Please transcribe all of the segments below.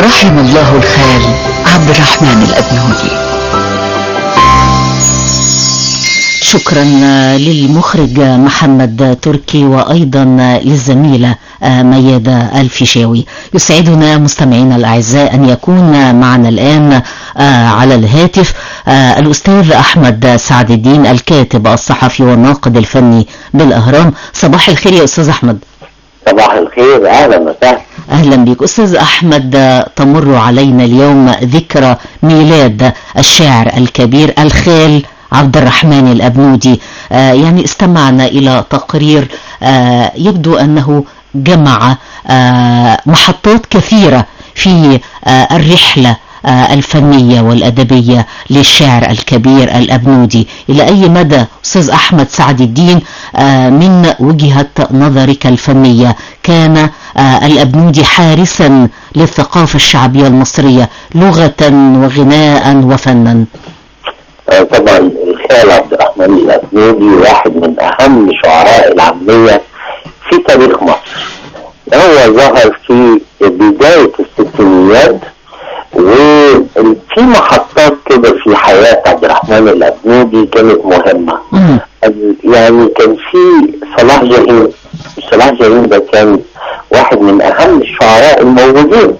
رحم الله الخال عبد الرحمن الأبنودي شكرا للمخرج محمد تركي وأيضا للزميلة ميادة الفيشاوي يسعدنا مستمعينا الأعزاء أن يكون معنا الآن على الهاتف الأستاذ أحمد سعد الدين الكاتب الصحفي والناقد الفني بالأهرام صباح الخير يا أستاذ أحمد صباح الخير أهلا وسهلا أهلا بك أستاذ أحمد تمر علينا اليوم ذكرى ميلاد الشاعر الكبير الخال عبد الرحمن الأبنودي آه يعني استمعنا إلى تقرير آه يبدو أنه جمع آه محطات كثيرة في الرحلة الفنية والأدبية للشاعر الكبير الأبنودي إلى أي مدى أستاذ أحمد سعد الدين من وجهة نظرك الفنية كان الأبنودي حارسا للثقافة الشعبية المصرية لغة وغناء وفنا طبعا الخال عبد الرحمن الأبنودي واحد من أهم شعراء العامية في تاريخ مصر هو ظهر في بداية الستينيات وفي محطات كده في حياة عبد الرحمن الأبنودي كانت مهمة يعني كان في صلاح جاهين صلاح جاهين ده كان واحد من أهم الشعراء الموجودين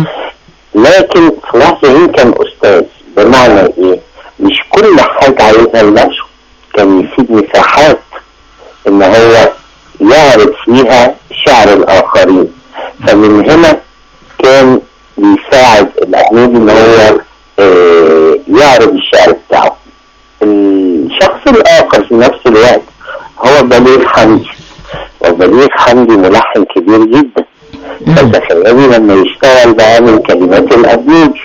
لكن صلاح جاهين كان أستاذ بمعنى إيه؟ مش كل حاجة عايزها لنفسه كان يسيب مساحات ان هو يعرض فيها شعر الاخرين فمن هنا كان بيساعد الأبنودي ان هو اه يعرض الشعر بتاعه الشخص الاخر في نفس الوقت هو بليغ حمدي وبليغ حمدي ملحن كبير جدا فتخيلي لما يشتغل بقى من كلمات الأبنودي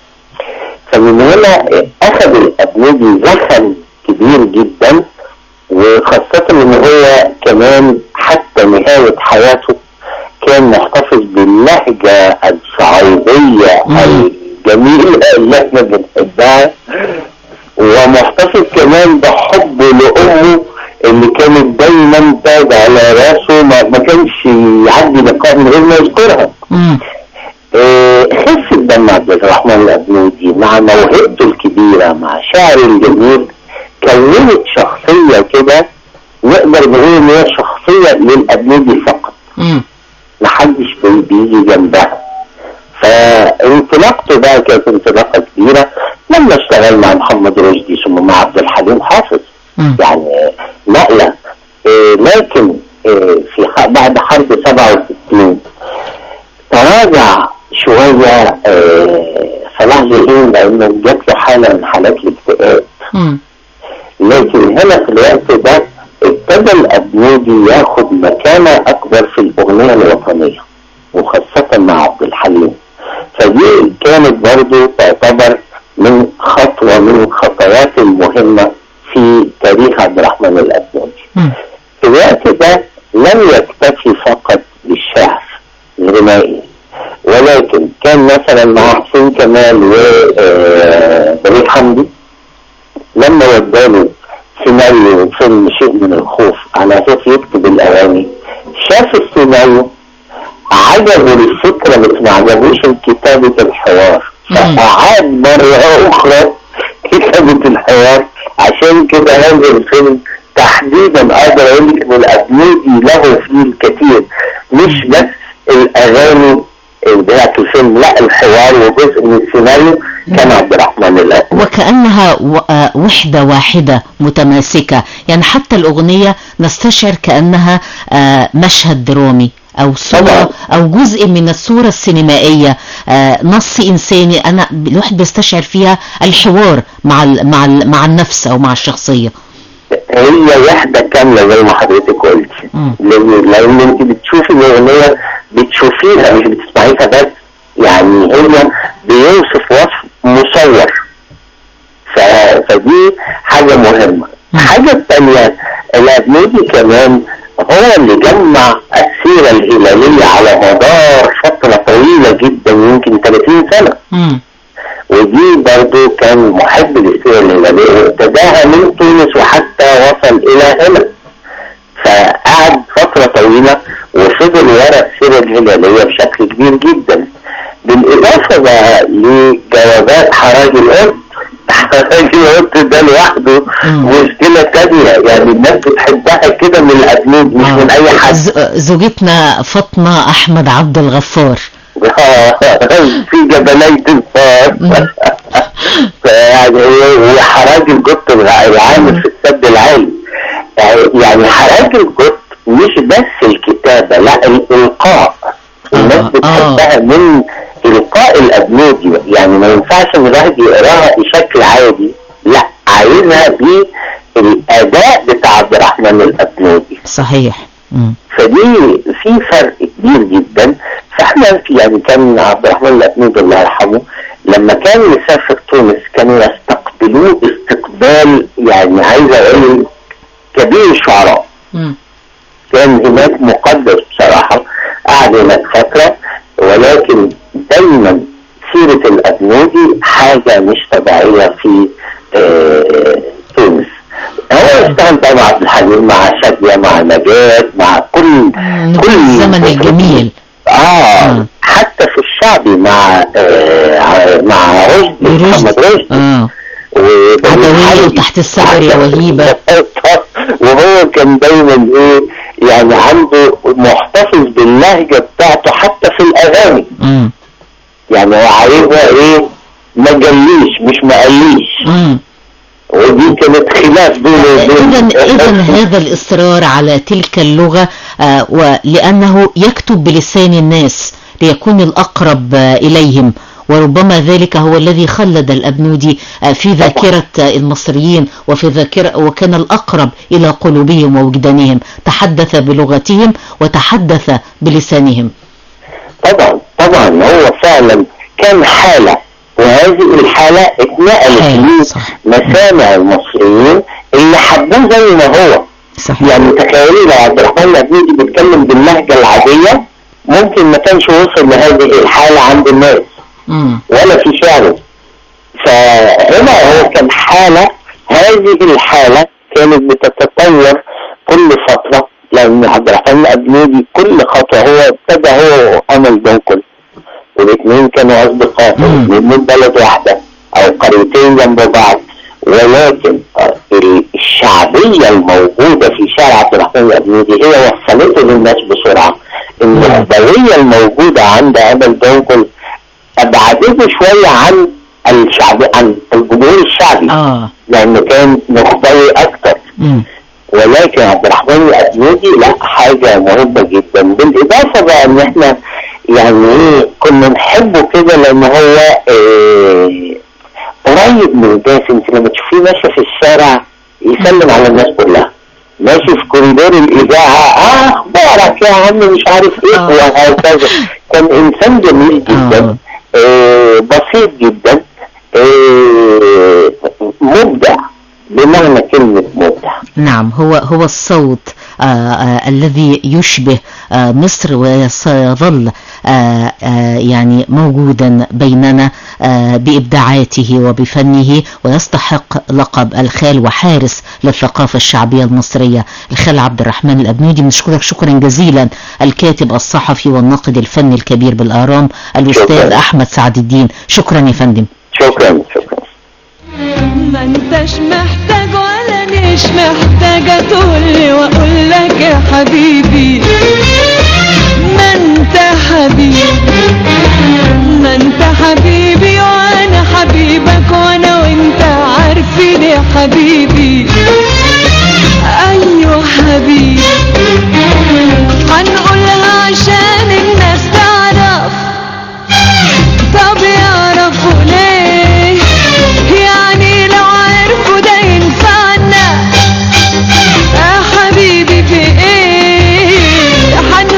فمن هنا اخذ الابنودي زخم كبير جدا وخاصة ان هو كمان حتى نهاية حياته كان محتفظ باللهجة الصعيدية الجميلة اللي احنا بنحبها ومحتفظ كمان بحبه لأمه اللي كانت دايما تاج على راسه ما, ما كانش يعدي لقاء من غير ما يذكرها خف الدم عبد الرحمن الأبنودي مع موهبته الكبيرة مع شعره الجميل كونت شخصية كده نقدر نقول ان هي شخصية للأبنودي فقط محدش بيجي جنبها فانطلاقته بقى كانت انطلاقة كبيرة لما اشتغل مع محمد رشدي ثم مع عبد الحليم حافظ يعني نقلة إيه لكن إيه في بعد حرب 67 تراجع شوية صلاح جاهين لأنه جات له حالة من حالات الاكتئاب لكن هنا في الوقت ده ابتدى الأبنودي ياخد مكانة أكبر في الأغنية الوطنية وخاصة مع عبد الحليم فدي كانت برضو تعتبر من خطوة من الخطوات المهمة في تاريخ عبد الرحمن الأبنودي في الوقت ده لم يكتفي فقط بالشعر الغنائي ولكن كان مثلا مع حسين كمال وبليغ حمدي لما وداله سيناريو فيلم شيء من الخوف على اساس يكتب الاغاني شاف السيناريو عجبه الفكرة بس ما عجبوش كتابة الحوار فأعاد مرة أخرى كتابة الحوار عشان كده هذا الفيلم تحديدا أقدر أقول لك إن الأبنودي له فيه الكثير مش بس الأغاني بتاعت الفيلم لا الحوار وجزء من السيناريو كان عبد الرحمن الله وكأنها وحدة واحدة متماسكة يعني حتى الأغنية نستشعر كأنها مشهد درامي أو صورة أو جزء من الصورة السينمائية نص إنساني أنا الواحد بيستشعر فيها الحوار مع ال مع ال مع النفس أو مع الشخصية هي وحدة كاملة زي ما حضرتك قلت لأن لأن أنت بتشوفي الأغنية بتشوفيها مش بتسمعيها بس يعني هي بيوصف وصف مصور ف... فدي حاجة مهمة الحاجة الثانية الأبنودي كمان هو اللي جمع السيرة الهلالية على مدار فترة طويلة جدا يمكن 30 سنة مم. ودي برضو كان محب للسيرة الهلالية وابتداها من تونس وحتى وصل إلى هنا فقعد فترة طويلة وفضل ورا السيرة الهلالية بشكل كبير جدا بالإضافة بالمناسبة لجوابات حراج القط حراج القط ده لوحده مم. مشكلة تانية يعني الناس بتحبها كده من الأجنود مش من أي حد ز- زوجتنا فاطمة أحمد عبد الغفار في جبلي تنفار فيعني هو- هو حراج القط العامل في السد العالي يعني حراج القط مش بس الكتابة لا الإلقاء الناس آه، بتحبها من إلقاء الأبنودي يعني ما ينفعش إن الواحد يقراها بشكل عادي لا عايزها بالأداء بتاع عبد الرحمن الأبنودي صحيح مم. فدي في فرق كبير جدا فاحنا يعني كان عبد الرحمن الأبنودي الله يرحمه لما كان يسافر تونس كانوا يستقبلوه استقبال يعني عايز اقول كبير الشعراء مم. كان هناك مقدس بصراحة قعد هناك فترة ولكن دايما سيرة الأبنودي حاجة مش طبيعية في آه، تونس هو اشتغل بقى مع عبد الحليم مع شادية مع نجاة مع كل مم. كل الزمن الجميل اه آه. حتى في الشعبي مع آه مع رشدي محمد رشدي اه وبني عدوية حمدي. وتحت السبر يا وهيبة. وهو كان دايما ايه يعني عنده محتفظ باللهجة بتاعته حتى في الاغاني مم. يعني هو عايزها ايه ما جليش مش ما قاليش مم. ودي كانت خلاف بينه وبين إذا إذا هذا الإصرار على تلك اللغة آه، ولأنه يكتب بلسان الناس ليكون الأقرب آه، إليهم وربما ذلك هو الذي خلد الأبنودي آه، في ذاكرة آه، المصريين وفي ذاكرة وكان الأقرب إلى قلوبهم ووجدانهم تحدث بلغتهم وتحدث بلسانهم طبعا طبعا هو فعلا كان حالة وهذه الحالة اتنقلت حالة، صح. لمسامع المصريين اللي حبوه زي ما هو صحيح يعني تخيلي لو عبد الرحمن الأبنودي بيتكلم باللهجة العادية ممكن ما كانش وصل لهذه الحالة عند الناس مم. ولا في شعره فهنا هو كان حالة هذه الحالة كانت بتتطور كل فترة لأن عبد الرحمن الأبنودي كل خطوة هو ابتدى هو وأمل دنكل والاثنين كانوا أصدقاء مم. الاثنين من بلد واحدة أو قريتين جنب بعض ولكن آه، الشعبية الموجودة في شارع عبد الرحمن الأبنودي هي وصلته للناس بسرعة النخبوية الموجودة عند أمل دنكل ابعدته شويه عن الشعب عن الجمهور الشعبي آه لانه كان نخبوي اكتر مم. ولكن عبد الرحمن الابنودي لا حاجه مهمه جدا بالاضافه بقى ان احنا يعني ايه كنا نحبه كده لان هو إيه قريب من الناس انت لما تشوفيه ماشي في الشارع يسلم على الناس كلها ماشي في كوريدور الاذاعه اه اخبارك يا عم مش عارف ايه آه. وهكذا كان انسان جميل جدا آه. آه بسيط جدا آه مبدع بمعنى كلمة مبدع نعم هو هو الصوت آه آه الذي يشبه آه مصر وسيظل آه آه يعني موجودا بيننا آه بإبداعاته وبفنه ويستحق لقب الخال وحارس للثقافة الشعبية المصرية الخال عبد الرحمن الأبنودي بنشكرك شكرا جزيلا الكاتب الصحفي والناقد الفني الكبير بالآرام الأستاذ شكراً. أحمد سعد الدين شكرا يا فندم شكرا شكرا ما انتش محتاج ولا مش محتاجة تقولي واقول لك يا حبيبي ما انت حبيبي ما انت حبيبي وانا حبيبك وانا وانت عارفين يا حبيبي ايوه حبيبي هنقولها عشان الناس تعرف طب يعرفوا ليه يعني لو عرفوا ده ينفعنا يا حبيبي في ايه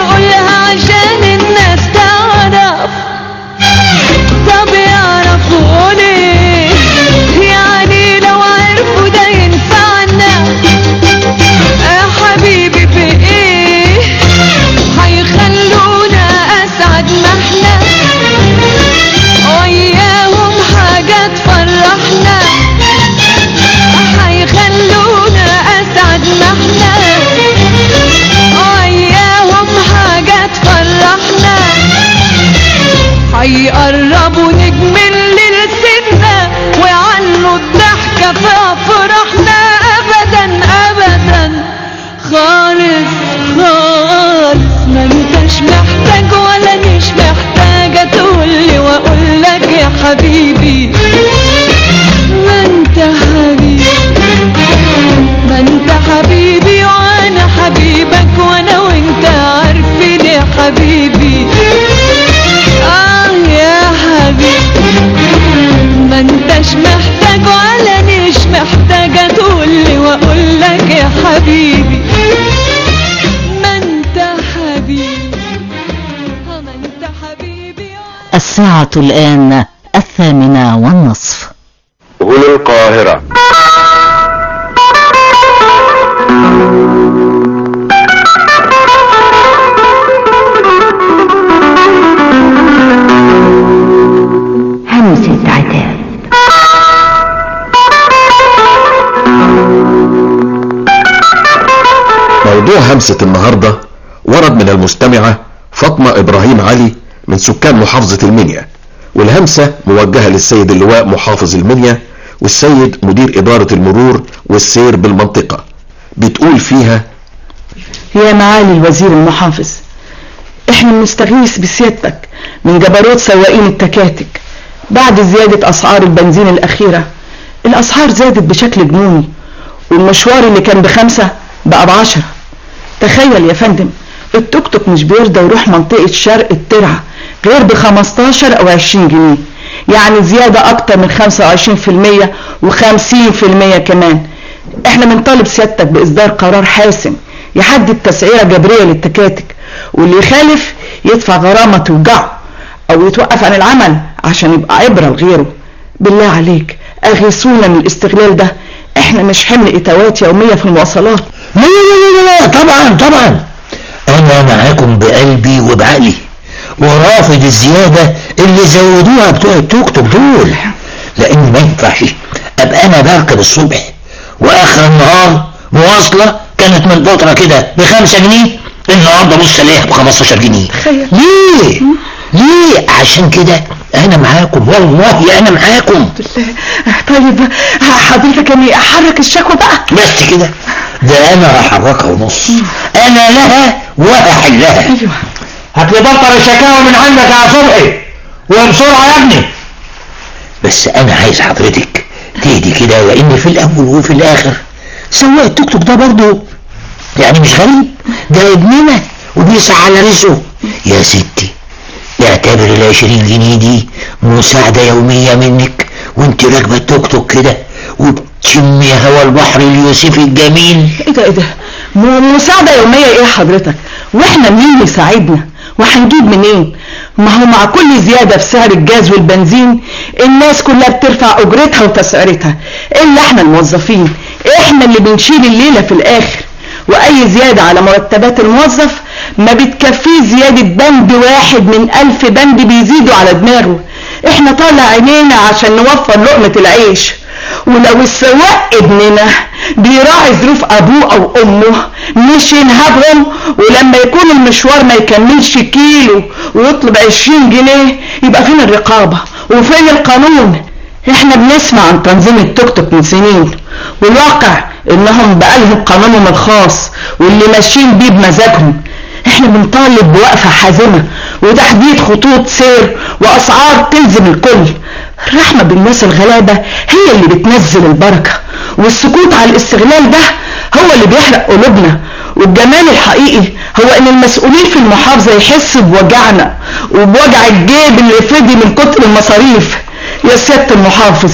طب ونجم الليل سنة وعنه الضحكة في أفراحنا أبدا أبدا خالص خالص ما انتش محتاج ولا مش محتاجة تقولي وأقول لك يا حبيبي ما انت حبيبي ما انت حبيبي وانا حبيبك وانا وانت عارفين يا حبيبي اه يا حبيبي ما انتش محتاج ولا مش محتاجة تقولي واقول لك يا حبيبي ما انت حبيبي اه ما انت حبيبي الساعة الآن الثامنة والنصف هنا القاهرة همسة عتاب موضوع همسة النهاردة ورد من المستمعة فاطمة إبراهيم علي من سكان محافظة المنيا والهمسة موجهة للسيد اللواء محافظ المنيا والسيد مدير إدارة المرور والسير بالمنطقة بتقول فيها يا معالي الوزير المحافظ احنا بنستغيث بسيادتك من جبروت سواقين التكاتك بعد زيادة اسعار البنزين الاخيرة الاسعار زادت بشكل جنوني والمشوار اللي كان بخمسة بقى بعشرة تخيل يا فندم التوك توك مش بيرضى يروح منطقة شرق الترعة غير بخمستاشر او عشرين جنيه يعني زيادة اكتر من خمسة وعشرين في المية وخمسين في المية كمان احنا بنطالب سيادتك باصدار قرار حاسم يحدد تسعيرة جبرية للتكاتك واللي يخالف يدفع غرامة توجعه او يتوقف عن العمل عشان يبقى عبرة لغيره بالله عليك اغيثونا من الاستغلال ده احنا مش حمل اتوات يومية في المواصلات لا لا لا لا, لا طبعا طبعا انا معاكم بقلبي وبعقلي ورافض الزيادة اللي زودوها بتوع التوك توك دول لان ما ينفعش ابقى انا بركب الصبح واخر النهار مواصلة كانت من فترة كده بخمسة جنيه النهاردة بص الاقيها ب 15 جنيه تخيل. ليه ليه عشان كده انا معاكم والله انا معاكم طيب حضرتك اني احرك الشكوى بقى بس كده ده انا هحركها ونص انا لها وهحلها ايوه هات لي بطل الشكاوى من عندك يا صبحي وبسرعه يا ابني بس انا عايز حضرتك تهدي كده لان في الاول وفي الاخر سواق التوك توك ده برضه يعني مش غريب ده ابننا وبيسعى على رزقه يا ستي اعتبر العشرين جنيه دي مساعدة يومية منك وانت راكبة التوك توك كده وبتشمي هوا البحر اليوسفي الجميل ايه ده ايه ده م- مساعدة يومية ايه حضرتك واحنا مين يساعدنا وهنجيب منين ما هو مع كل زيادة في سعر الجاز والبنزين الناس كلها بترفع اجرتها وتسعيرتها الا احنا الموظفين احنا اللي بنشيل الليلة في الاخر واي زيادة على مرتبات الموظف ما بتكفيه زيادة بند واحد من الف بند بيزيدوا على دماغه احنا طالع عينينا عشان نوفر لقمة العيش ولو السواق ابننا بيراعي ظروف ابوه او امه مش ينهبهم ولما يكون المشوار ما يكملش كيلو ويطلب عشرين جنيه يبقى فين الرقابة وفين القانون احنا بنسمع عن تنظيم التوك توك من سنين والواقع انهم بقالهم قانونهم الخاص واللي ماشيين بيه بمزاجهم احنا بنطالب بوقفة حازمة وتحديد خطوط سير واسعار تلزم الكل الرحمة بالناس الغلابة هي اللي بتنزل البركة والسكوت على الاستغلال ده هو اللي بيحرق قلوبنا والجمال الحقيقي هو ان المسؤولين في المحافظة يحسوا بوجعنا وبوجع الجيب اللي فضي من كتر المصاريف يا سيادة المحافظ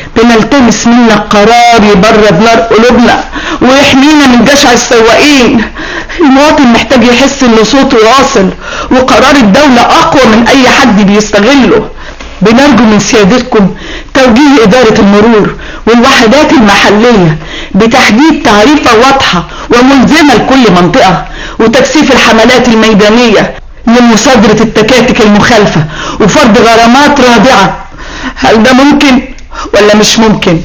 بنلتمس منك قرار يبرد نار قلوبنا ويحمينا من جشع السواقين المواطن محتاج يحس ان صوته واصل وقرار الدولة اقوى من اي حد بيستغله بنرجو من سيادتكم توجيه إدارة المرور والوحدات المحلية بتحديد تعريفة واضحة وملزمة لكل منطقة وتكثيف الحملات الميدانية لمصادرة التكاتك المخالفة وفرض غرامات رادعة هل ده ممكن ولا مش ممكن؟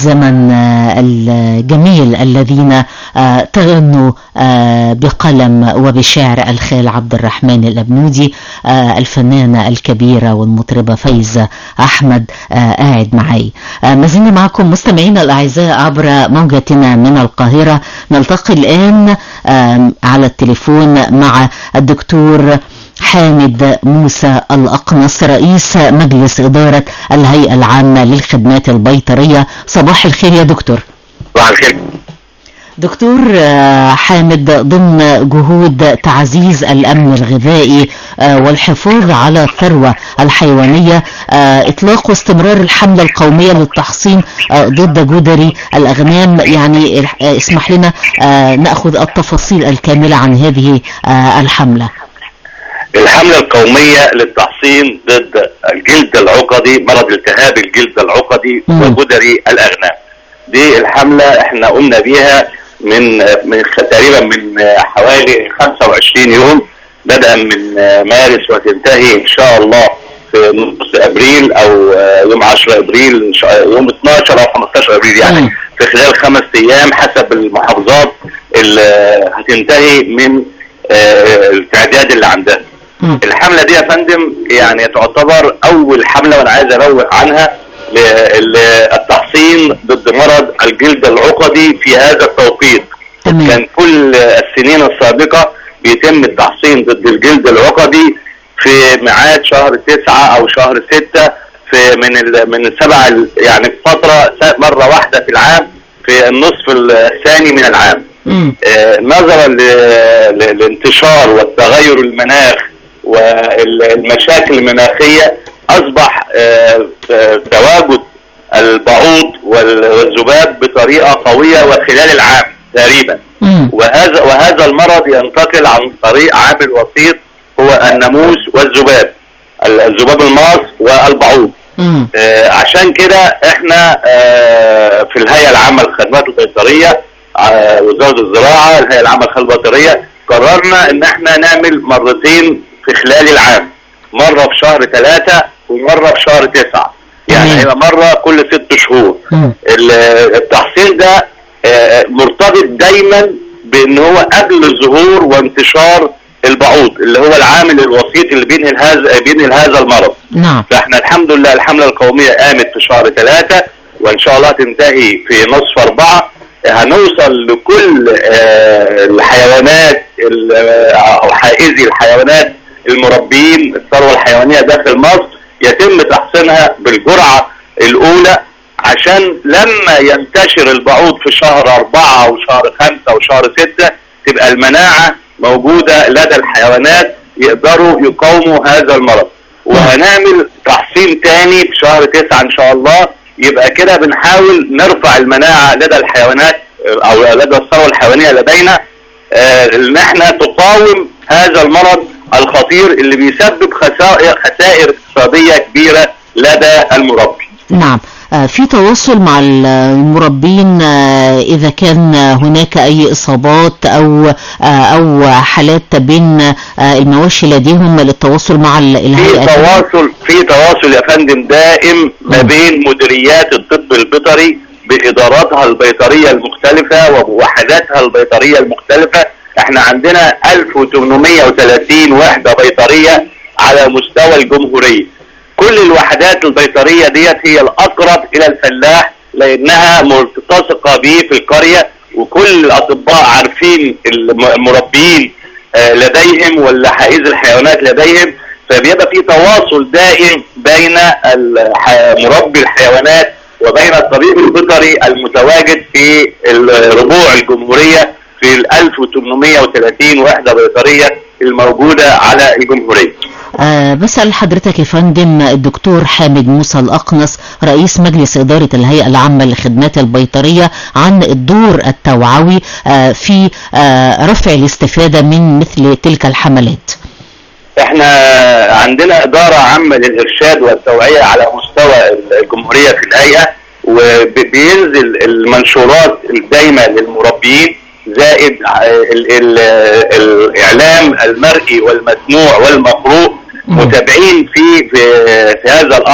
الزمن آه، الجميل الذين آه، تغنوا آه، بقلم وبشعر الخال عبد الرحمن الأبنودي آه، الفنانة الكبيرة والمطربة فايزة أحمد آه، قاعد معي آه، ما زلنا معكم مستمعينا الأعزاء عبر موجتنا من القاهرة نلتقي الآن آم، على التليفون مع الدكتور حامد موسى الأقنص رئيس مجلس إدارة الهيئة العامة للخدمات البيطرية صباح الخير يا دكتور صباح الخير دكتور آه، حامد ضمن جهود تعزيز الأمن الغذائي آه، والحفاظ على الثروة الحيوانية آه، إطلاق واستمرار الحملة القومية للتحصين آه، ضد جدري الأغنام يعني آه، اسمح لنا آه، نأخذ التفاصيل الكاملة عن هذه آه، الحملة الحملة القومية للتحصين ضد الجلد العقدي مرض التهاب الجلد العقدي مم. وجدري الأغنام دي الحملة احنا قمنا بيها من من خ- تقريبا من حوالي 25 يوم بدءا من مارس وتنتهي ان شاء الله في نص ابريل او يوم 10 ابريل إن شاء- يوم 12 او 15 ابريل يعني مم. في خلال خمس ايام حسب المحافظات اللي هتنتهي من آه، التعداد اللي عندها مم. الحملة دي يا فندم يعني تعتبر أول حملة وأنا عايز أروح عنها ل- للتحصين ضد مرض الجلد العقدي في هذا التوقيت تمام. كان كل السنين السابقة بيتم التحصين ضد الجلد العقدي في ميعاد شهر تسعة أو شهر ستة في من ال من سبع ال- يعني فترة س- مرة واحدة في العام في النصف الثاني من العام مم. آه، نظرا ل- ل- لانتشار والتغير المناخ والمشاكل المناخية أصبح آه، آه، تواجد البعوض وال- والذباب بطريقة قوية وخلال العام تقريبا مم. وهذا وهذا المرض ينتقل عن طريق عامل وسيط هو الناموس والذباب الذباب الماس والبعوض مم. آه، عشان كده احنا آه، في الهيئه العامه للخدمات البيطريه آه، وزاره الزراعه الهيئه العامه للخدمات البيطريه قررنا ان احنا نعمل مرتين في خلال العام مره في شهر ثلاثة ومره في شهر تسعة يعني تمام. هيبقى مره كل ست شهور مم. ال- التحصين ده آه، مرتبط دايما بان هو قبل ظهور وانتشار البعوض اللي هو العامل الوسيط اللي بينهي هذا بينهي هذا المرض نعم فاحنا الحمد لله الحملة القومية قامت في شهر ثلاثة وان شاء الله تنتهي في نصف اربعة هنوصل لكل آه، الحيوانات ال- آه، او حائزي الحيوانات المربيين الثروة الحيوانية داخل مصر يتم تحصينها بالجرعة الاولى عشان لما ينتشر البعوض في شهر أربعة أو شهر خمسة أو شهر ستة تبقى المناعة موجودة لدى الحيوانات يقدروا يقاوموا هذا المرض وهنعمل تحصين تاني في شهر تسعة إن شاء الله يبقى كده بنحاول نرفع المناعة لدى الحيوانات أو لدى الثروة الحيوانية لدينا آه، ان احنا تقاوم هذا المرض الخطير اللي بيسبب خسائر خسائر اقتصادية كبيرة لدى المربي نعم آه، في تواصل مع ال- المربين آه، إذا كان هناك أي إصابات أو آه، أو حالات بين آه، المواشي لديهم للتواصل مع ال- في الهيئة تواصل في تواصل يا فندم دائم ما مم. بين مديريات الطب البيطري باداراتها البيطريه المختلفه ووحداتها البيطريه المختلفه احنا عندنا 1830 وحده بيطريه على مستوى الجمهوريه كل الوحدات البيطريه ديت هي الاقرب الى الفلاح لانها ملتصقه به في القريه وكل الاطباء عارفين الم- المربيين آه، لديهم ولا حائز الحيوانات لديهم فبيبقى في تواصل دائم بين الح- مربي الحيوانات وبين الطبيب البيطري المتواجد في الربوع الجمهورية في ال 1830 وحدة بيطرية الموجودة على الجمهورية آه، بسأل حضرتك يا فندم الدكتور حامد موسى الأقنص رئيس مجلس إدارة الهيئة العامة للخدمات البيطرية عن الدور التوعوي آه، في آه، رفع الاستفادة من مثل تلك الحملات احنا عندنا ادارة عامة للارشاد والتوعية على مستوى الجمهورية في الهيئة وبينزل المنشورات الدايمة للمربيين زائد ال ال الاعلام المرئي والمسموع والمقروء مم. متابعين في في, في هذا الامر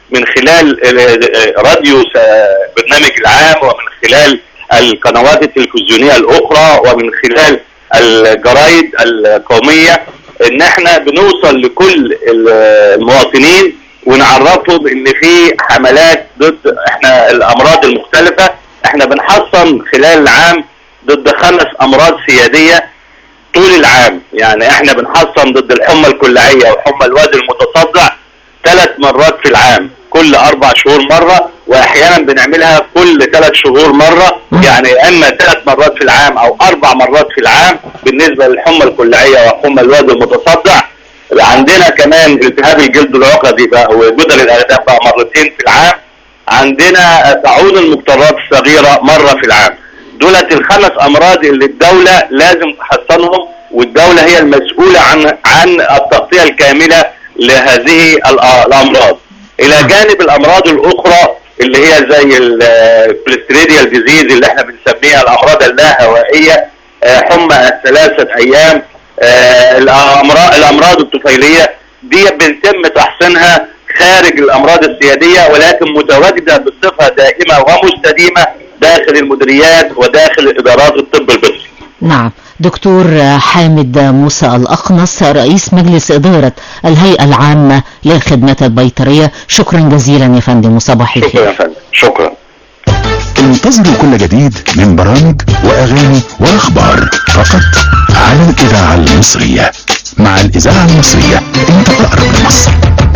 من خلال آه، راديو س- برنامج العام ومن خلال القنوات التلفزيونيه الاخرى ومن خلال الجرايد القوميه ان احنا بنوصل لكل ال- المواطنين ونعرفهم ان في حملات ضد احنا الامراض المختلفه احنا بنحصن خلال العام ضد خمس امراض سياديه طول العام يعني احنا بنحصن ضد الحمى الكلاعيه وحمى الوادي المتصدع ثلاث مرات في العام كل اربع شهور مره واحيانا بنعملها كل ثلاث شهور مره يعني اما ثلاث مرات في العام او اربع مرات في العام بالنسبه للحمى الكلاعيه وحمى الوادي المتصدع عندنا كمان التهاب الجلد العقدي بقى وجدر الاغداء بقى مرتين في العام عندنا تعود المضطرات الصغيره مره في العام دولت الخمس امراض اللي الدوله لازم تحصنهم والدوله هي المسؤوله عن عن التغطيه الكامله لهذه الأ- الامراض الى جانب الامراض الاخرى اللي هي زي الكوليستريديال ديزيز اللي احنا بنسميها الامراض اللاهوائيه آه، حمى الثلاثه ايام آه، الامراض الامراض الطفيليه دي بيتم تحصينها خارج الامراض السياديه ولكن متواجده بصفه دائمه ومستديمه داخل المديريات وداخل ادارات الطب البيطري. نعم دكتور حامد موسى الأقنص رئيس مجلس إدارة الهيئة العامة للخدمات البيطرية شكرا جزيلا يا فندم وصباح شكرا الخير يا فندم شكرا. انتظروا كل جديد من برامج واغاني واخبار فقط على الاذاعه المصريه مع الاذاعه المصريه انت اقرب لمصر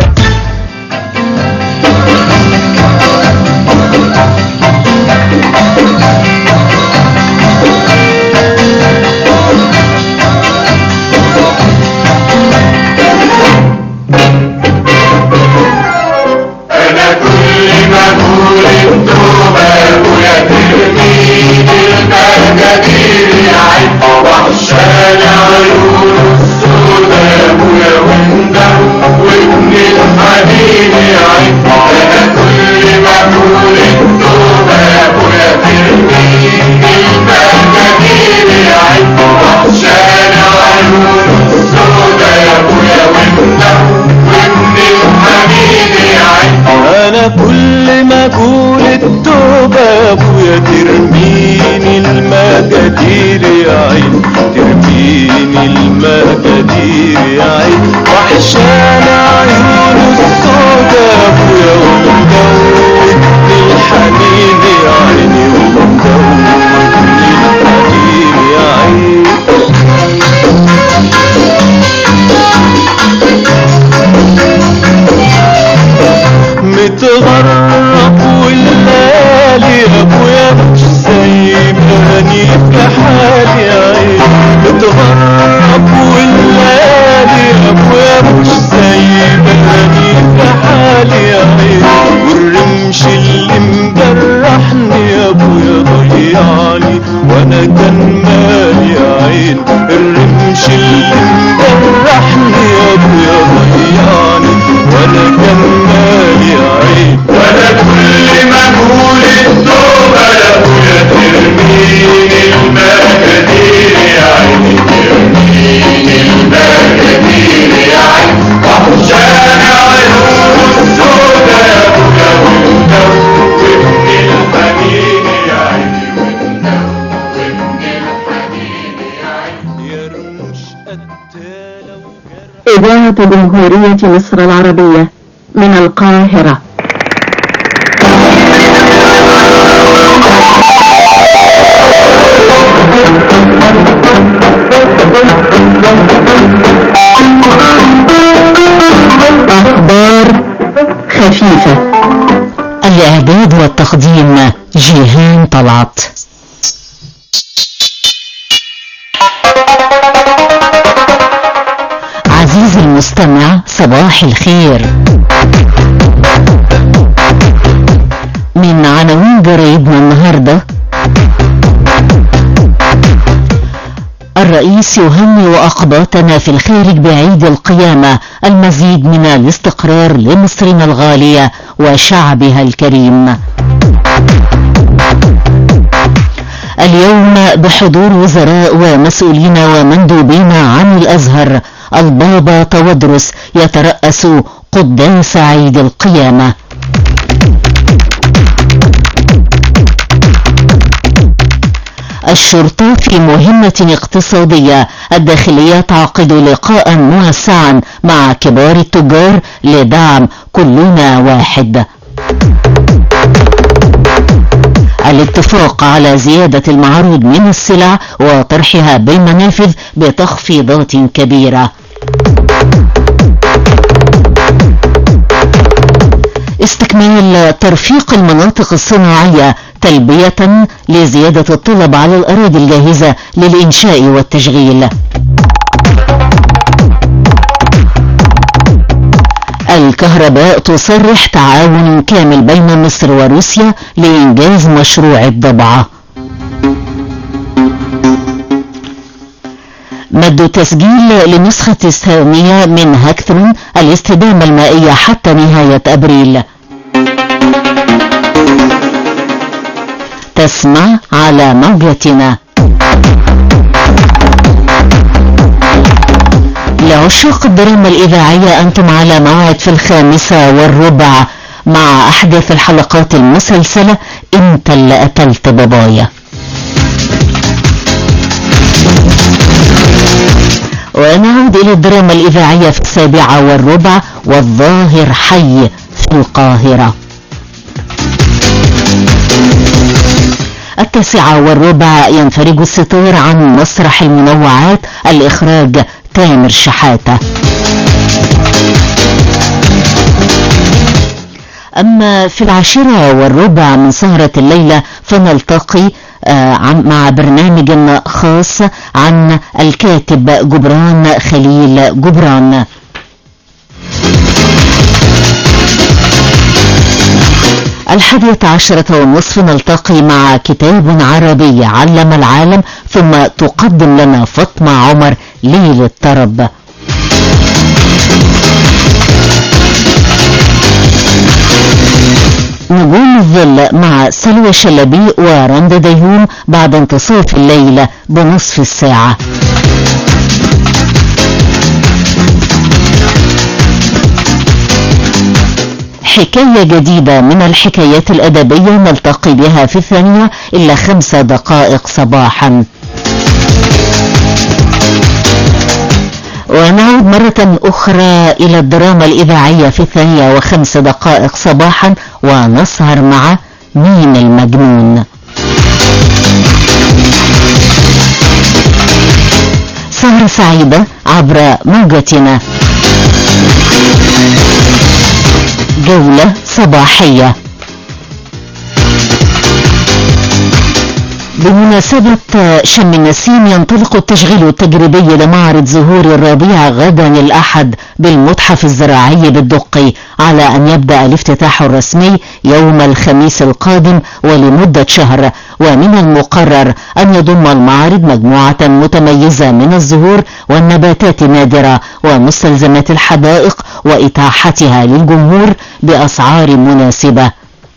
انا كل ما اقول التوبه ابويا ترميني المجادير يعد وحشان عيونه السودا ابويا وانده وابن الحبيب يعد انا كل ما اقول التوبه ابويا ترميني المجادير يعد وحشان عيونه السودا ابويا وانده وابن الحبيب يعد انا كل ما اقول التوبة يا ابويا ترميني المجادير يا عين ترميني المجادير يا عين وحشان عيون السودا يا ابويا ومدوبني الحنين يا عيني ومدوبني الحنين يا عين متغرب والليالي يا ابويا مش سايباني في حالي يا عين متغرب والليالي يا ابويا مش سايباني في حالي يا عين والرمش اللي مجرحني يا ابويا ضيعني وانا كان مالي يا عين الرمش اللي مجرحني يا ابويا ضيعني وانا كان مالي يا عين وانا كل ما اقول التوبه يا ابويا ترميني المجادير يا عيني ترميني المجادير يا عيني وحشان عيون السودا يا ابويا وانت وابن الحنين يا عيني وانت وابن الحنين يا عيني يا رمش قتالة وجرح إذاعة جمهورية مصر العربية من القاهرة أخبار خفيفة الإعداد والتقديم جيهان طلعت عزيزي المستمع صباح الخير من عناوين جرايدنا النهارده الرئيس يهنئ وأقباطنا في الخارج بعيد القيامة المزيد من الاستقرار لمصرنا الغالية وشعبها الكريم اليوم بحضور وزراء ومسؤولين ومندوبين عن الأزهر البابا تودرس يترأس قداس عيد القيامة الشرطة في مهمة اقتصادية الداخلية تعقد لقاء موسعا مع كبار التجار لدعم كلنا واحد الاتفاق على زيادة المعروض من السلع وطرحها بالمنافذ بتخفيضات كبيرة استكمال ترفيق المناطق الصناعية تلبية لزيادة الطلب على الأراضي الجاهزة للإنشاء والتشغيل الكهرباء تصرح تعاون كامل بين مصر وروسيا لإنجاز مشروع الضبعة مد تسجيل لنسخة الثانية من هاكثون الاستدامة المائية حتى نهاية أبريل تسمع على موجتنا لعشاق الدراما الإذاعية أنتم على موعد في الخامسة والربع مع أحداث الحلقات المسلسلة أنت اللي قتلت بابايا ونعود إلى الدراما الإذاعية في السابعة والربع والظاهر حي في القاهرة التاسعة والربع ينفرج الستار عن مسرح المنوعات الإخراج تامر شحاتة أما في العاشرة والربع من سهرة الليلة فنلتقي مع برنامج خاص عن الكاتب جبران خليل جبران الحادية عشرة والنصف نلتقي مع كتاب عربي علم العالم ثم تقدم لنا فاطمة عمر ليل الطرب نجوم الظل مع سلوى شلبي ورند ديهون بعد انتصاف الليلة بنصف الساعة حكاية جديدة من الحكايات الأدبية نلتقي بها في الثانية إلا خمس دقائق صباحا ونعود مرة أخرى إلى الدراما الإذاعية في الثانية وخمس دقائق صباحا ونسهر مع مين المجنون سهرة سعيدة عبر موجتنا جولة صباحية بمناسبة شم النسيم ينطلق التشغيل التجريبي لمعرض زهور الربيع غدا الأحد بالمتحف الزراعي بالدقي على أن يبدأ الافتتاح الرسمي يوم الخميس القادم ولمدة شهر ومن المقرر أن يضم المعرض مجموعة متميزة من الزهور والنباتات النادرة ومستلزمات الحدائق وإتاحتها للجمهور بأسعار مناسبة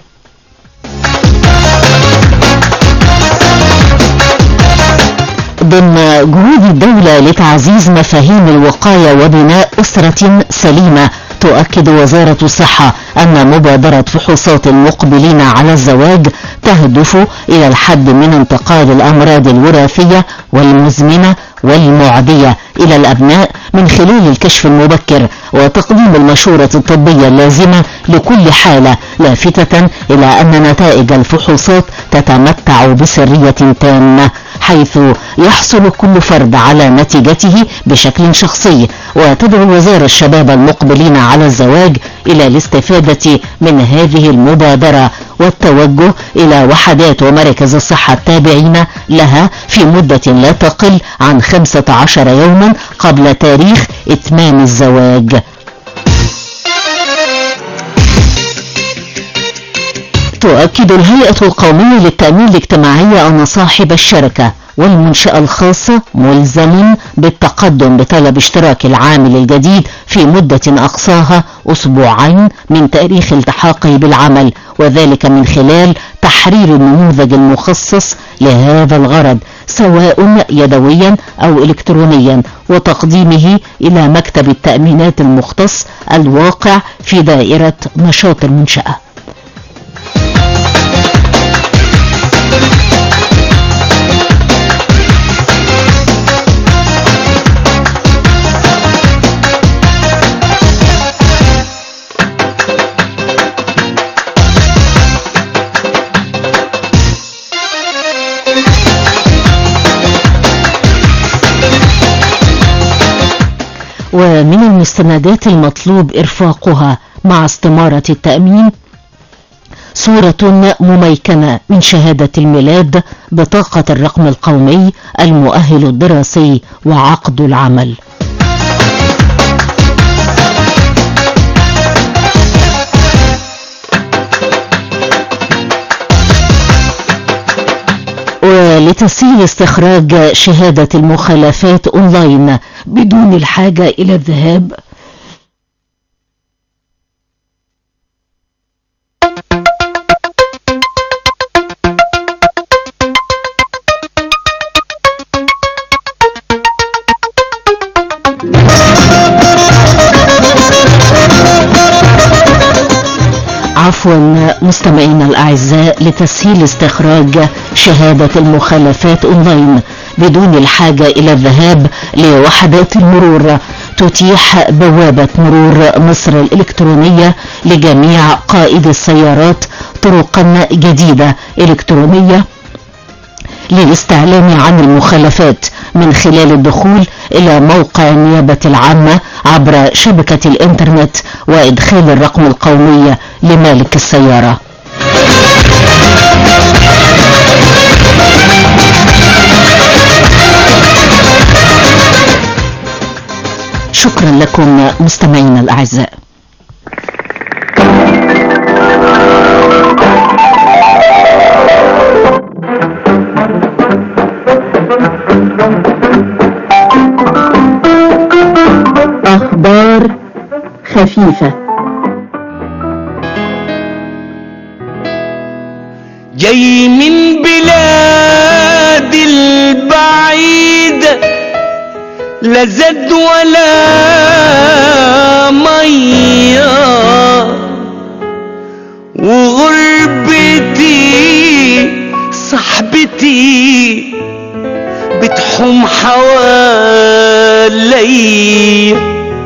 ضمن جهود الدولة لتعزيز مفاهيم الوقاية وبناء أسرة سليمة تؤكد وزارة الصحة أن مبادرة فحوصات المقبلين على الزواج تهدف إلى الحد من انتقال الأمراض الوراثية والمزمنة والمعدية إلى الأبناء من خلال الكشف المبكر وتقديم المشورة الطبية اللازمة لكل حالة لافتة إلى أن نتائج الفحوصات تتمتع بسرية تامة حيث يحصل كل فرد على نتيجته بشكل شخصي وتدعو الوزارة الشباب المقبلين على الزواج إلى الاستفادة من هذه المبادرة والتوجه إلى وحدات ومراكز الصحة التابعين لها في مدة لا تقل عن 15 يوما قبل تاريخ إتمام الزواج تؤكد الهيئة القومية للتأمين الاجتماعي أن صاحب الشركة والمنشأة الخاصة ملزم بالتقدم بطلب اشتراك العامل الجديد في مدة أقصاها أسبوعين من تاريخ التحاقه بالعمل وذلك من خلال تحرير النموذج المخصص لهذا الغرض سواء يدويا أو إلكترونيا وتقديمه إلى مكتب التأمينات المختص الواقع في دائرة نشاط المنشأة ومن المستندات المطلوب إرفاقها مع استمارة التأمين صورة مميكنة من شهادة الميلاد بطاقة الرقم القومي المؤهل الدراسي وعقد العمل ولتسهيل استخراج شهادة المخالفات اونلاين بدون الحاجة الى الذهاب عفوا مستمعينا الأعزاء لتسهيل استخراج شهادة المخالفات أونلاين بدون الحاجة إلى الذهاب لوحدات المرور تتيح بوابة مرور مصر الإلكترونية لجميع قائد السيارات طرقا جديدة إلكترونية للاستعلام عن المخالفات من خلال الدخول إلى موقع النيابة العامة عبر شبكة الإنترنت وإدخال الرقم القومي لمالك السيارة شكرا لكم مستمعينا الأعزاء أخبار خفيفة جاي من بلاد البعيدة لا زاد ولا مية وغربتي صاحبتي بتحوم حوالي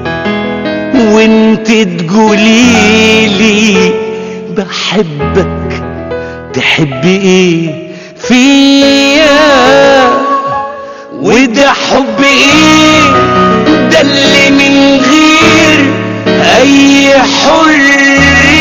وانت تقوليلي بحبك تحبي ايه فيا وده حب ايه ده اللي من غير اي حرية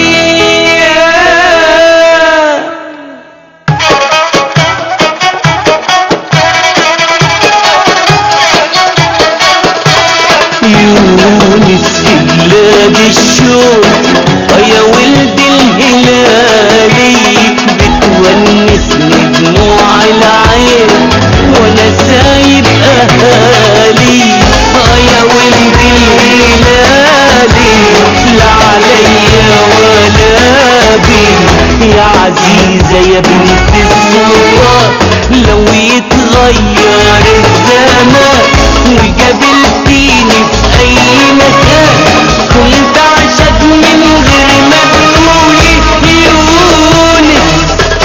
يونس في بلاد الشوق يا ولد الهلالي بتونسني دموع العين وانا سايب اهالي يا ولد الهلالي لا عليا ولا بي يا عزيزة يا بنت السلطان لو يتغير الزمان وقابلتيني في اي مكان كنت عشق من غير ما تقولي يونس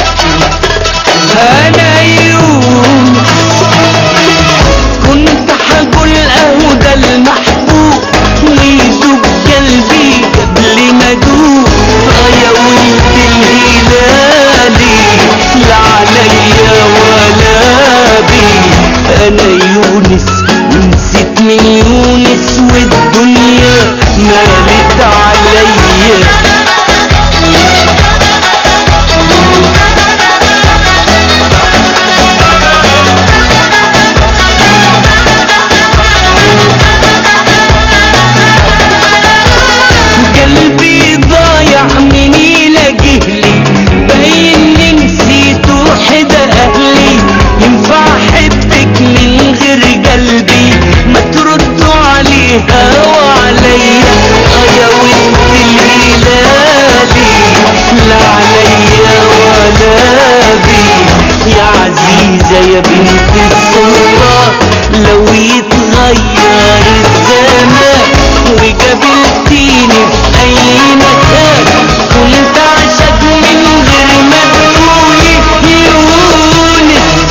انا يونس كنت حقول اهو ده المحبوب ويدوب قلبي قبل ما ادوب اه يا ولد الهلالي لا عليا ولا بي انا يونس ونسيت من يونس والدنيا مالت عليا قلبي ضايع من يلاقيهلي باين إني نسيت وحدة اهلي ينفع احبك من غير قلبي ما تردوا عليها وعليا اه يا ولد الهلالي لا عليا ولا بي يا عزيزة يا بنت السلطان لو يتغير الزمان وقابلتيني في اي مكان كنت عشق من غير ما تقولي يونس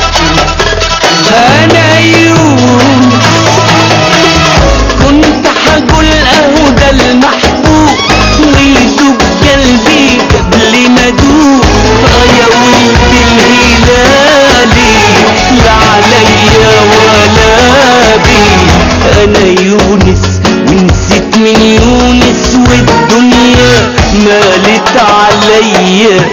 انا يونس كنت حقول اهو ده المحبوب ويدوب قلبي قبل ما ادوب اه يا ولد الهلالي لا عليا ولا بي انا يونس عليا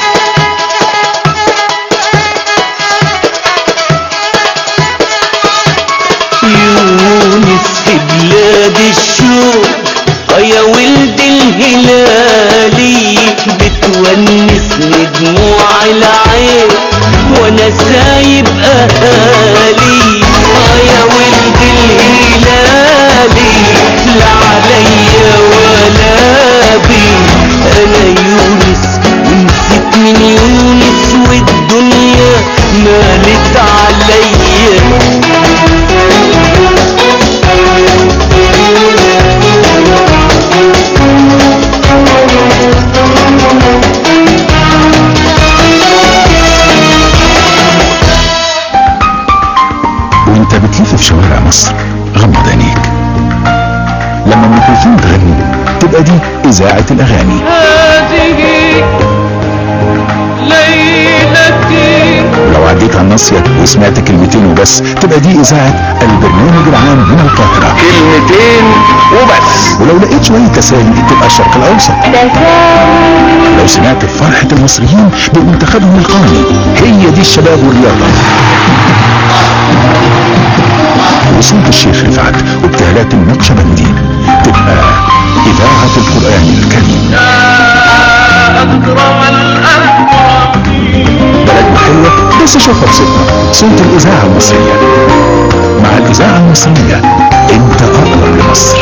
يونس في بلاد الشوق اه يا ولد الهلالي بتونسني دموع العين وانا سايب اهالي اه يا ولد الهلالي لا عليا ولا بي انا يونس ونسيت من يونس والدنيا مالت عليا وانت بتلف في شوارع مصر غمض عينيك لما ام كلثوم تغني تبقى دي اذاعه الاغاني هذه ليلتي ولو عديت على الناصيه وسمعت كلمتين وبس تبقى دي اذاعه البرنامج العام من القاهره كلمتين وبس ولو لقيت شويه تسالي تبقى الشرق الاوسط لو سمعت فرحه المصريين بمنتخبهم القومي هي دي الشباب والرياضه وصوت الشيخ رفعت وابتهالات النقشبندي تبقى إذاعة القرآن الكريم أكرم الأكرمين بلدنا حلوة بس شوفها بصوتنا صوت الإذاعة المصرية مع الإذاعة المصرية أنت أقرب لمصر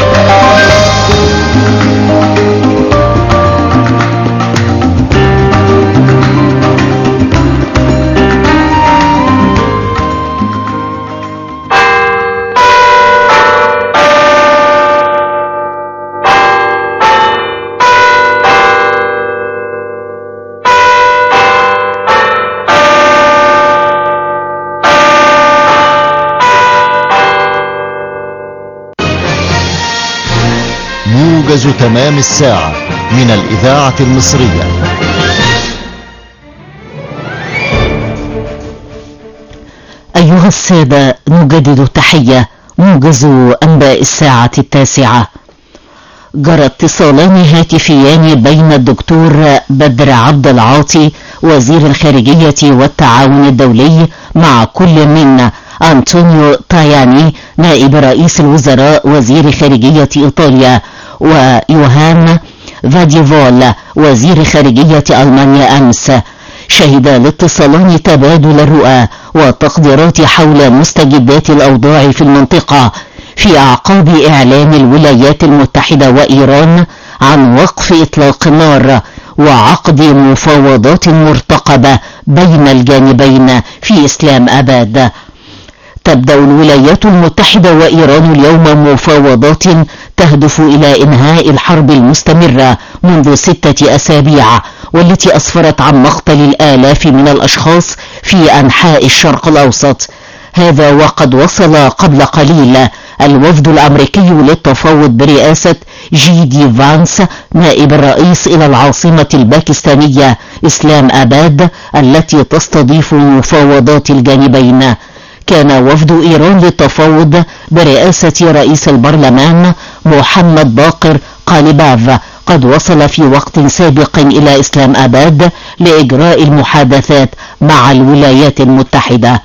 موجز تمام الساعة من الإذاعة المصرية أيها السادة نجدد التحية موجز أنباء الساعة التاسعة جرى اتصالان هاتفيان بين الدكتور بدر عبد العاطي وزير الخارجية والتعاون الدولي مع كل من أنطونيو تاياني نائب رئيس الوزراء وزير خارجية إيطاليا ويوهان فاديفول وزير خارجية ألمانيا أمس شهد الاتصالان تبادل الرؤى والتقديرات حول مستجدات الأوضاع في المنطقة في أعقاب إعلان الولايات المتحدة وإيران عن وقف إطلاق النار وعقد مفاوضات مرتقبة بين الجانبين في إسلام أباد تبدأ الولايات المتحدة وإيران اليوم مفاوضات تهدف إلى إنهاء الحرب المستمرة منذ ستة أسابيع والتي أسفرت عن مقتل الآلاف من الأشخاص في أنحاء الشرق الأوسط هذا وقد وصل قبل قليل الوفد الأمريكي للتفاوض برئاسة جي دي فانس نائب الرئيس إلى العاصمة الباكستانية إسلام أباد التي تستضيف مفاوضات الجانبين كان وفد إيران للتفاوض برئاسة رئيس البرلمان محمد باقر قالباف قد وصل في وقت سابق إلى إسلام أباد لإجراء المحادثات مع الولايات المتحدة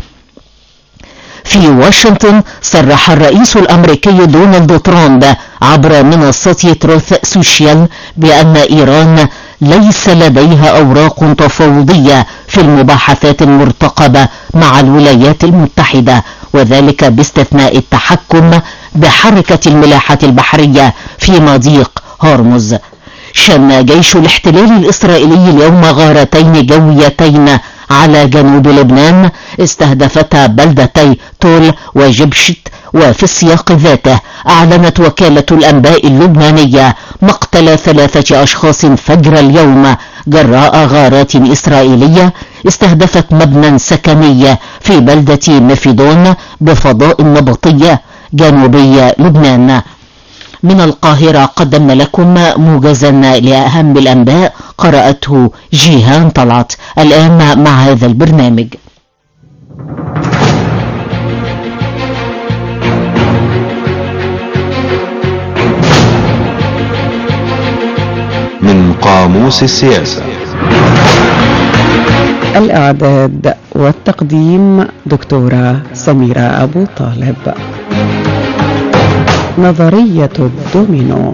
في واشنطن صرح الرئيس الأمريكي دونالد ترامب عبر منصة تروث سوشيال بأن إيران ليس لديها أوراق تفاوضية في المباحثات المرتقبة مع الولايات المتحدة وذلك باستثناء التحكم بحركة الملاحة البحرية في مضيق هرمز شن جيش الاحتلال الإسرائيلي اليوم غارتين جويتين على جنوب لبنان استهدفتا بلدتي تول وجبشت وفي السياق ذاته أعلنت وكالة الأنباء اللبنانية مقتل ثلاثة أشخاص فجر اليوم جراء غارات إسرائيلية استهدفت مبنى سكني في بلدة مفيدون بفضاء نبطية جنوبي لبنان من القاهرة قدمنا لكم موجزا لأهم الأنباء قرأته جيهان طلعت الآن مع هذا البرنامج من قاموس السياسة الإعداد والتقديم دكتورة سميرة أبو طالب نظرية الدومينو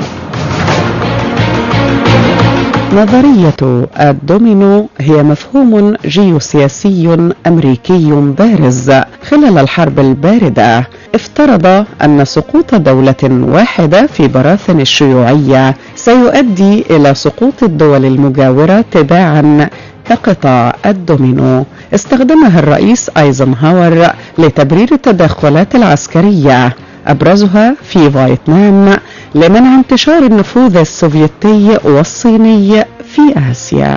نظرية الدومينو هي مفهوم جيوسياسي أمريكي بارز خلال الحرب الباردة افترض أن سقوط دولة واحدة في براثن الشيوعية سيؤدي إلى سقوط الدول المجاورة تباعا كقطاع الدومينو استخدمها الرئيس ايزنهاور لتبرير التدخلات العسكرية ابرزها في فيتنام لمنع انتشار النفوذ السوفيتي والصيني في اسيا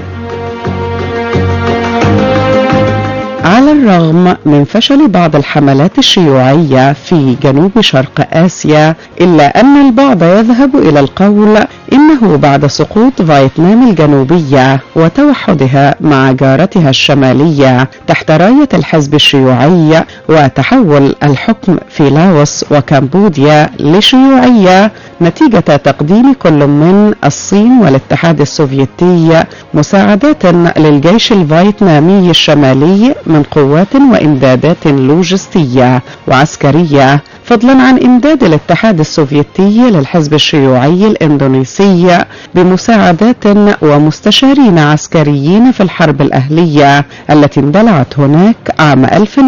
على الرغم من فشل بعض الحملات الشيوعية في جنوب شرق آسيا إلا أن البعض يذهب إلى القول إنه بعد سقوط فيتنام الجنوبية وتوحدها مع جارتها الشمالية تحت راية الحزب الشيوعي وتحول الحكم في لاوس وكمبوديا لشيوعية نتيجة تقديم كل من الصين والاتحاد السوفيتي مساعدات للجيش الفيتنامي الشمالي من قوات وامدادات لوجستيه وعسكريه فضلا عن امداد الاتحاد السوفيتي للحزب الشيوعي الاندونيسي بمساعدات ومستشارين عسكريين في الحرب الاهليه التي اندلعت هناك عام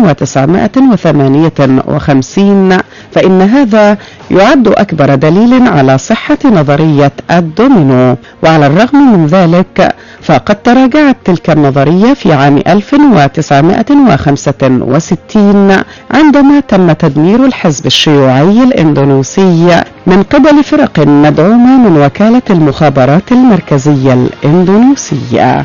1958 فان هذا يعد اكبر دليل على صحه نظريه الدومينو وعلى الرغم من ذلك فقد تراجعت تلك النظريه في عام 1965 عندما تم تدمير الحزب الشيوعي الاندونيسي من قبل فرق مدعومه من وكاله المخابرات المركزيه الاندونيسيه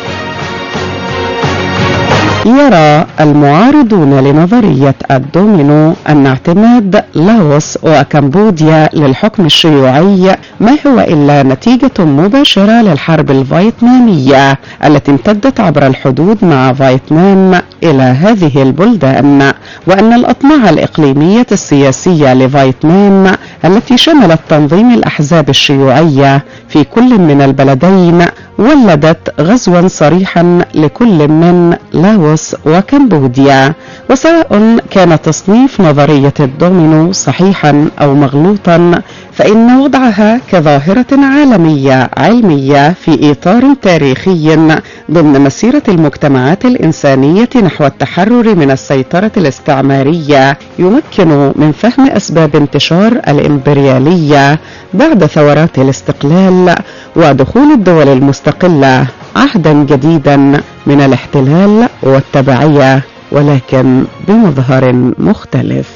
يرى المعارضون لنظرية الدومينو أن اعتماد لاوس وكمبوديا للحكم الشيوعي ما هو إلا نتيجة مباشرة للحرب الفيتنامية التي امتدت عبر الحدود مع فيتنام إلى هذه البلدان وأن الأطماع الإقليمية السياسية لفيتنام التي شملت تنظيم الأحزاب الشيوعية في كل من البلدين ولدت غزوا صريحا لكل من لاوس وكمبوديا وسواء كان تصنيف نظرية الدومينو صحيحا أو مغلوطا فإن وضعها كظاهرة عالمية علمية في إطار تاريخي ضمن مسيرة المجتمعات الإنسانية نحو التحرر من السيطرة الاستعمارية يمكن من فهم أسباب انتشار الإمبريالية بعد ثورات الاستقلال ودخول الدول المستقلة عهدا جديدا من الاحتلال والتبعية ولكن بمظهر مختلف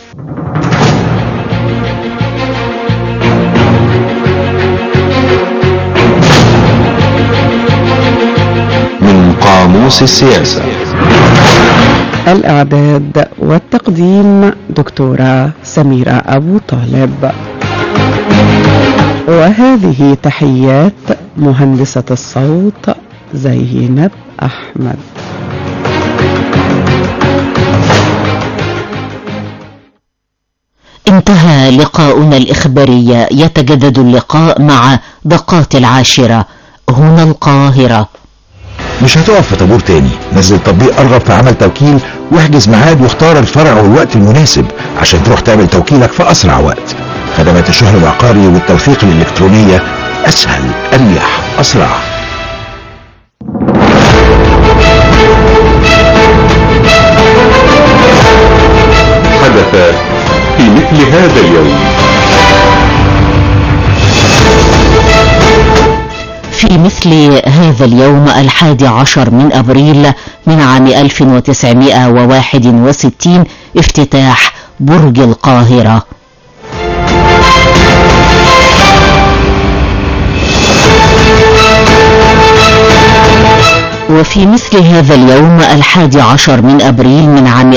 من قاموس السياسة الإعداد والتقديم دكتورة سميرة أبو طالب وهذه تحيات مهندسة الصوت زينب أحمد انتهى لقاؤنا الإخباري يتجدد اللقاء مع دقات العاشرة هنا القاهرة مش هتقف في طابور تاني نزل تطبيق ارغب في عمل توكيل واحجز ميعاد واختار الفرع والوقت المناسب عشان تروح تعمل توكيلك في اسرع وقت خدمات الشهر العقاري والتوثيق الالكترونية اسهل اريح اسرع حدث في مثل هذا اليوم في مثل هذا اليوم الحادي عشر من أبريل من عام 1961 افتتاح برج القاهرة وفي مثل هذا اليوم الحادي عشر من أبريل من عام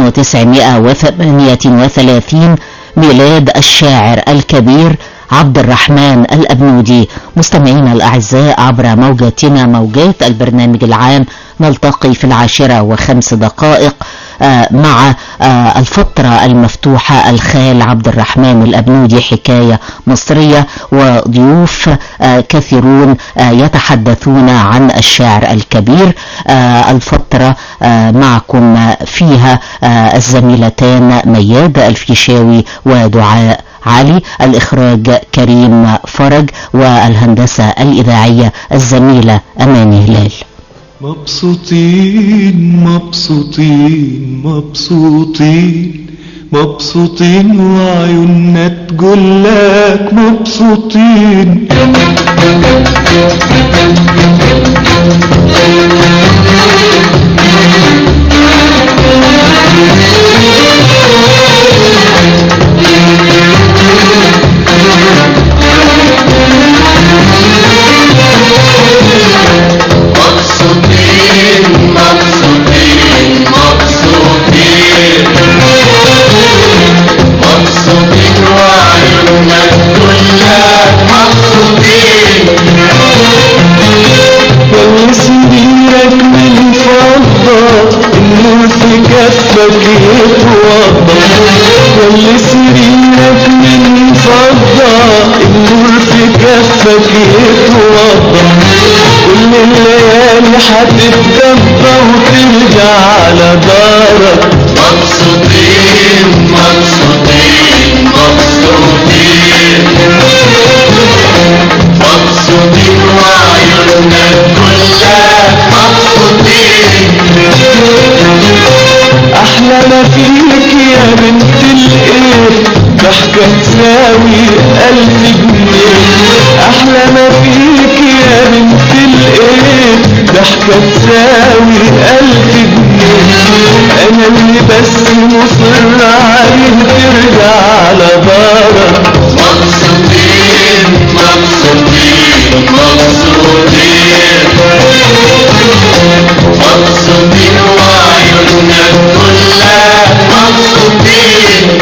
1938 ميلاد الشاعر الكبير عبد الرحمن الأبنودي مستمعينا الأعزاء عبر موجاتنا موجات البرنامج العام نلتقي في العاشرة وخمس دقائق آه، مع آه، الفترة المفتوحة الخال عبد الرحمن الأبنودي حكاية مصرية وضيوف آه، كثيرون آه، يتحدثون عن الشاعر الكبير آه، الفترة آه، معكم فيها آه، الزميلتان ميادة الفيشاوي ودعاء علي الإخراج كريم فرج والهندسة الإذاعية الزميلة أماني هلال مبسوطين مبسوطين مبسوطين مبسوطين وعيوننا تقولك مبسوطين مبسوطين مبسوطين مبسوطين مبسوطين وعيوننا كلها مبسوطين يلي سريرك من فضة النور في كفك يتوضى يلي سريرك من فضة النور في كفك يتوضى كل الليالي هتتدفى وترجع على دارك مبسوطين مبسوطين مبسوطين مبسوطين وعيوننا كلها مبسوطين احلى ما فيك يا بنت الايه ضحكة تساوي ألف جنيه أحلى ما فيك يا بنت الإيه ضحكة تساوي ألف جنيه أنا اللي بس مصر عليه ترجع على دارك مبسوطين مبسوطين مبسوطين مبسوطين وعيوننا كلها مبسوطين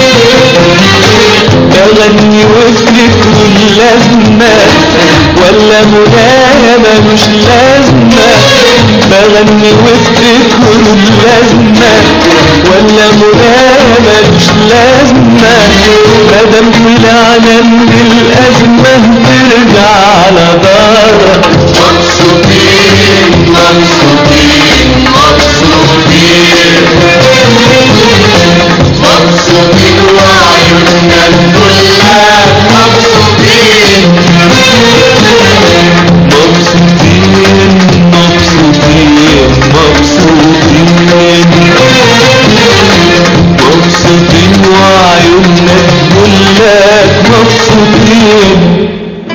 بغني وافتكروا اللازمة ولا منايا ملوش لازمة بغني وافتكروا اللازمة ولا منايا ملوش لازمة مادام طلعنا من الأزمة ترجع على دارك مبسوطين مبسوطين مبسوطين مبسوطين وعيوننا كلها مبسوطين مبسوطين مبسوطين مبسوطين مبسوطين وعيوننا كلها مبسوطين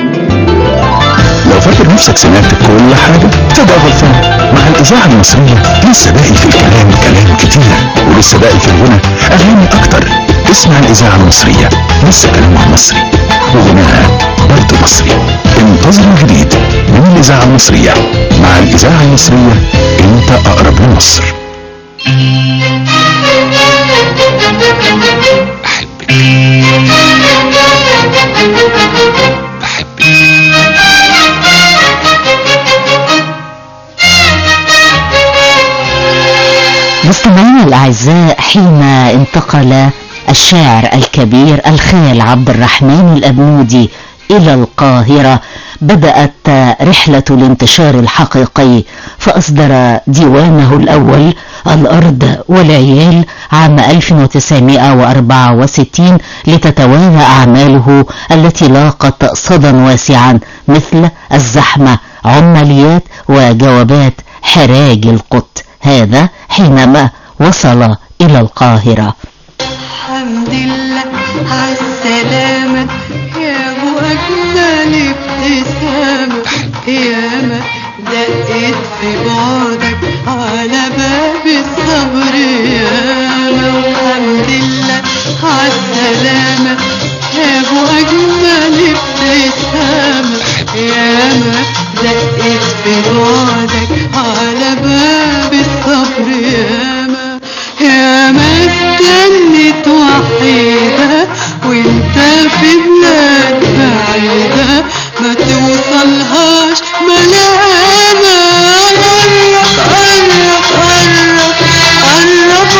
لو فاكر نفسك سمعت كل حاجة تبقى غلطان مع الإذاعة المصرية لسه باقي في الكلام كلام كتير ولسه باقي في الغنى أغاني أكتر اسمع الإذاعة المصرية لسه كلامها مصري وغناها برضه مصري انتظروا جديد من الإذاعة المصرية مع الإذاعة المصرية أنت أقرب لمصر مستمعينا الأعزاء حين انتقل الشاعر الكبير الخال عبد الرحمن الأبنودي إلى القاهرة بدأت رحلة الانتشار الحقيقي فأصدر ديوانه الأول الأرض والعيال عام 1964 لتتوالى أعماله التي لاقت صدى واسعا مثل الزحمة عمليات وجوابات حراج القط هذا حينما وصل إلى القاهرة الحمد لله عالسلامة يا ابو اجمل ابتسامة ياما دقت في بعدك على باب الصبر ياما والحمد لله عالسلامة يا ابو اجمل ابتسامة ياما دقت في بعدك على باب الصبر ياما ياما استنت وحيدة وانت في بلاد بعيدة ما توصلهاش ملامة قرب قرب قرب قرب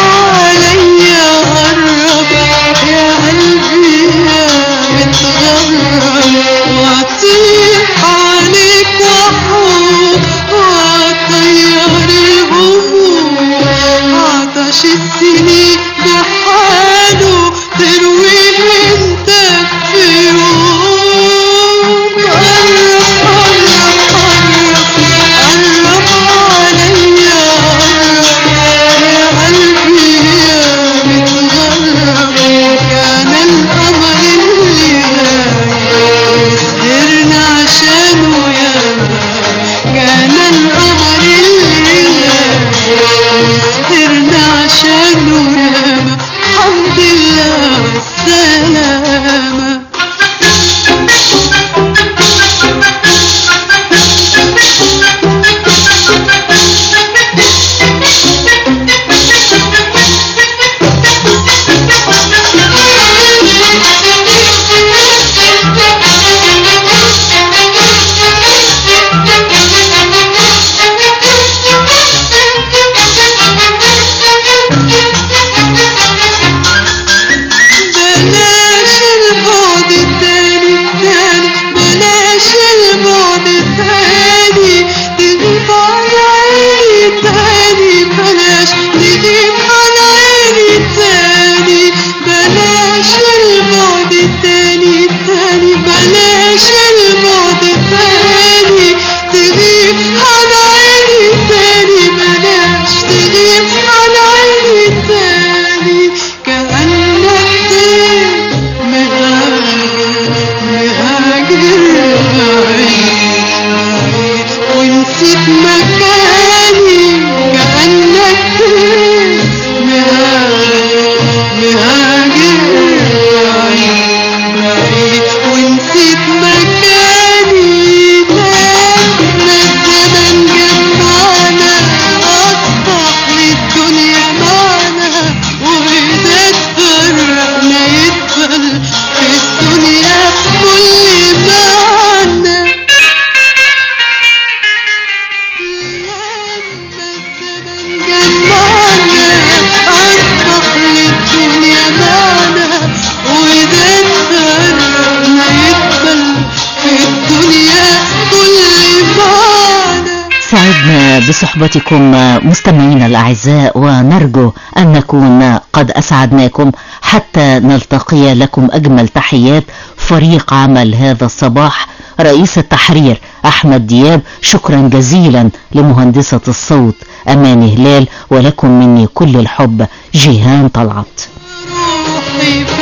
بصحبتكم مستمعينا الأعزاء ونرجو أن نكون قد أسعدناكم حتى نلتقي لكم أجمل تحيات فريق عمل هذا الصباح رئيس التحرير أحمد دياب شكرا جزيلا لمهندسة الصوت أمان هلال ولكم مني كل الحب جيهان طلعت روحي